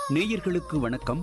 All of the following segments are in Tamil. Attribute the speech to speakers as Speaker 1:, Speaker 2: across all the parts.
Speaker 1: நேயர்களுக்கு வணக்கம்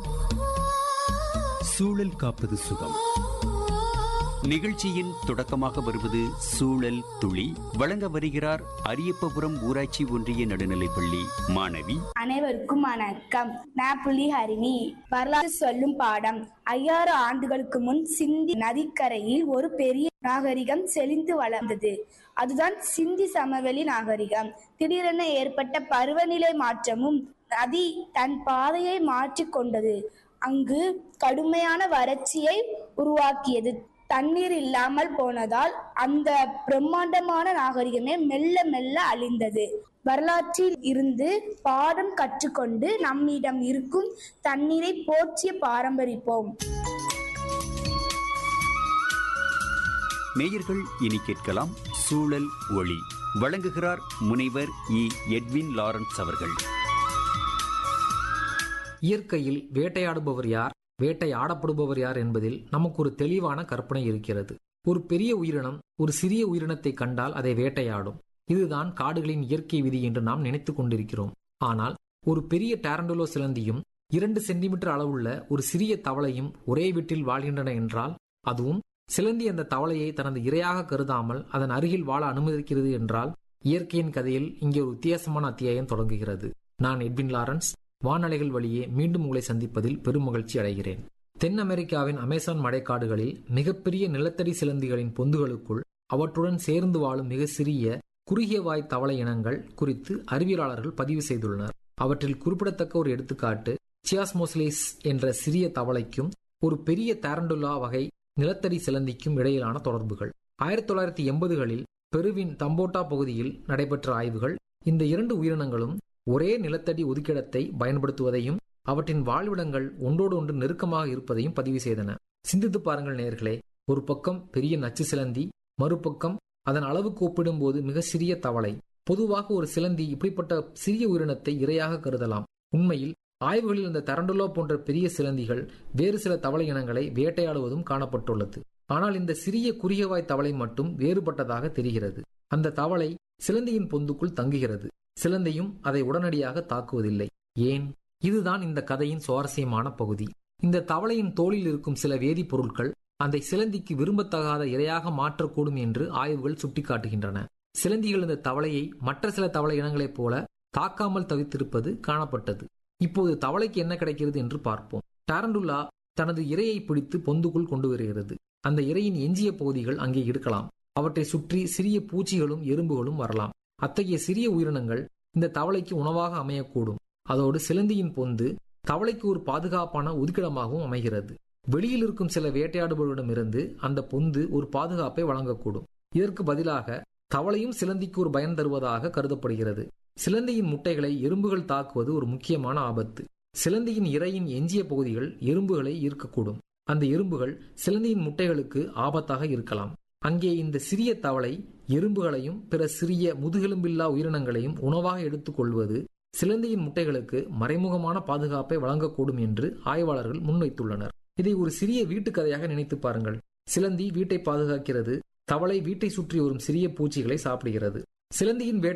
Speaker 1: சூழல் காப்பது சுகம் நிகழ்ச்சியின் தொடக்கமாக வருவது சூழல் துளி வழங்க வருகிறார் அரியப்பபுரம் ஊராட்சி ஒன்றிய நடுநிலைப்பள்ளி மாணவி
Speaker 2: அனைவருக்கும் வணக்கம் நான் புலி ஹரிணி வரலாறு சொல்லும் பாடம் ஐயாயிரம் ஆண்டுகளுக்கு முன் சிந்தி நதிக்கரையில் ஒரு பெரிய நாகரிகம் செழிந்து வளர்ந்தது அதுதான் சிந்தி சமவெளி நாகரிகம் திடீரென ஏற்பட்ட பருவநிலை மாற்றமும் நதி தன் பாதையை மாற்றிக் கொண்டது அங்கு கடுமையான வறட்சியை உருவாக்கியது தண்ணீர் இல்லாமல் போனதால் அந்த பிரம்மாண்டமான நாகரிகமே மெல்ல மெல்ல அழிந்தது வரலாற்றில் இருந்து பாடம் கற்றுக்கொண்டு நம்மிடம் இருக்கும் தண்ணீரை போற்றிய பாரம்பரிப்போம்
Speaker 1: நேயர்கள் இனி கேட்கலாம் சூழல் ஒளி வழங்குகிறார் முனைவர் இ எட்வின் லாரன்ஸ் அவர்கள்
Speaker 3: இயற்கையில் வேட்டையாடுபவர் யார் வேட்டையாடப்படுபவர் யார் என்பதில் நமக்கு ஒரு தெளிவான கற்பனை இருக்கிறது ஒரு பெரிய உயிரினம் ஒரு சிறிய உயிரினத்தை கண்டால் அதை வேட்டையாடும் இதுதான் காடுகளின் இயற்கை விதி என்று நாம் நினைத்துக் கொண்டிருக்கிறோம் ஆனால் ஒரு பெரிய டாரண்டுலோ சிலந்தியும் இரண்டு சென்டிமீட்டர் அளவுள்ள ஒரு சிறிய தவளையும் ஒரே வீட்டில் வாழ்கின்றன என்றால் அதுவும் சிலந்தி அந்த தவளையை தனது இரையாக கருதாமல் அதன் அருகில் வாழ அனுமதிக்கிறது என்றால் இயற்கையின் கதையில் இங்கே ஒரு வித்தியாசமான அத்தியாயம் தொடங்குகிறது நான் எட்வின் லாரன்ஸ் வானலைகள் வழியே மீண்டும் உங்களை சந்திப்பதில் பெரும் மகிழ்ச்சி அடைகிறேன் தென் அமெரிக்காவின் அமேசான் மழைக்காடுகளில் மிகப்பெரிய நிலத்தடி சிலந்திகளின் பொந்துகளுக்குள் அவற்றுடன் சேர்ந்து வாழும் மிக சிறிய குறுகிய வாய் தவளை இனங்கள் குறித்து அறிவியலாளர்கள் பதிவு செய்துள்ளனர் அவற்றில் குறிப்பிடத்தக்க ஒரு எடுத்துக்காட்டு சியாஸ்மோசிலிஸ் என்ற சிறிய தவளைக்கும் ஒரு பெரிய தாரண்டுலா வகை நிலத்தடி சிலந்திக்கும் இடையிலான தொடர்புகள் ஆயிரத்தி தொள்ளாயிரத்தி எண்பதுகளில் பெருவின் தம்போட்டா பகுதியில் நடைபெற்ற ஆய்வுகள் இந்த இரண்டு உயிரினங்களும் ஒரே நிலத்தடி ஒதுக்கிடத்தை பயன்படுத்துவதையும் அவற்றின் வாழ்விடங்கள் ஒன்றோடு ஒன்று நெருக்கமாக இருப்பதையும் பதிவு செய்தன சிந்தித்து பாருங்கள் நேர்களே ஒரு பக்கம் பெரிய நச்சு சிலந்தி மறுபக்கம் அதன் அளவுக்கு ஒப்பிடும்போது மிக சிறிய தவளை பொதுவாக ஒரு சிலந்தி இப்படிப்பட்ட சிறிய உயிரினத்தை இரையாக கருதலாம் உண்மையில் ஆய்வுகளில் இந்த தரண்டுலோ போன்ற பெரிய சிலந்திகள் வேறு சில தவளை இனங்களை வேட்டையாடுவதும் காணப்பட்டுள்ளது ஆனால் இந்த சிறிய குறுகியவாய் தவளை மட்டும் வேறுபட்டதாக தெரிகிறது அந்த தவளை சிலந்தியின் பொந்துக்குள் தங்குகிறது சிலந்தையும் அதை உடனடியாக தாக்குவதில்லை ஏன் இதுதான் இந்த கதையின் சுவாரஸ்யமான பகுதி இந்த தவளையின் தோளில் இருக்கும் சில வேதிப்பொருட்கள் அந்த சிலந்திக்கு விரும்பத்தகாத இரையாக மாற்றக்கூடும் என்று ஆய்வுகள் சுட்டிக்காட்டுகின்றன சிலந்திகள் இந்த தவளையை மற்ற சில தவளை இனங்களைப் போல தாக்காமல் தவித்திருப்பது காணப்பட்டது இப்போது தவளைக்கு என்ன கிடைக்கிறது என்று பார்ப்போம் டாரண்டுல்லா தனது இரையை பிடித்து பொந்துக்குள் கொண்டு வருகிறது அந்த இரையின் எஞ்சிய பகுதிகள் அங்கே இருக்கலாம் அவற்றை சுற்றி சிறிய பூச்சிகளும் எறும்புகளும் வரலாம் அத்தகைய சிறிய உயிரினங்கள் இந்த தவளைக்கு உணவாக அமையக்கூடும் அதோடு சிலந்தியின் பொந்து தவளைக்கு ஒரு பாதுகாப்பான ஒதுக்கிடமாகவும் அமைகிறது வெளியில் இருக்கும் சில வேட்டையாடுபவர்களிடமிருந்து அந்த பொந்து ஒரு பாதுகாப்பை வழங்கக்கூடும் இதற்கு பதிலாக தவளையும் சிலந்திக்கு ஒரு பயன் தருவதாக கருதப்படுகிறது சிலந்தியின் முட்டைகளை எறும்புகள் தாக்குவது ஒரு முக்கியமான ஆபத்து சிலந்தியின் இரையின் எஞ்சிய பகுதிகள் எறும்புகளை ஈர்க்கக்கூடும் அந்த எறும்புகள் சிலந்தியின் முட்டைகளுக்கு ஆபத்தாக இருக்கலாம் அங்கே இந்த சிறிய தவளை எறும்புகளையும் பிற சிறிய முதுகெலும்பில்லா உயிரினங்களையும் உணவாக எடுத்துக்கொள்வது சிலந்தியின் முட்டைகளுக்கு மறைமுகமான பாதுகாப்பை வழங்கக்கூடும் என்று ஆய்வாளர்கள் முன்வைத்துள்ளனர் இதை ஒரு சிறிய வீட்டுக்கதையாக நினைத்து பாருங்கள் சிலந்தி வீட்டை பாதுகாக்கிறது தவளை வீட்டை சுற்றி வரும் சிறிய பூச்சிகளை சாப்பிடுகிறது சிலந்தியின் வேட்டை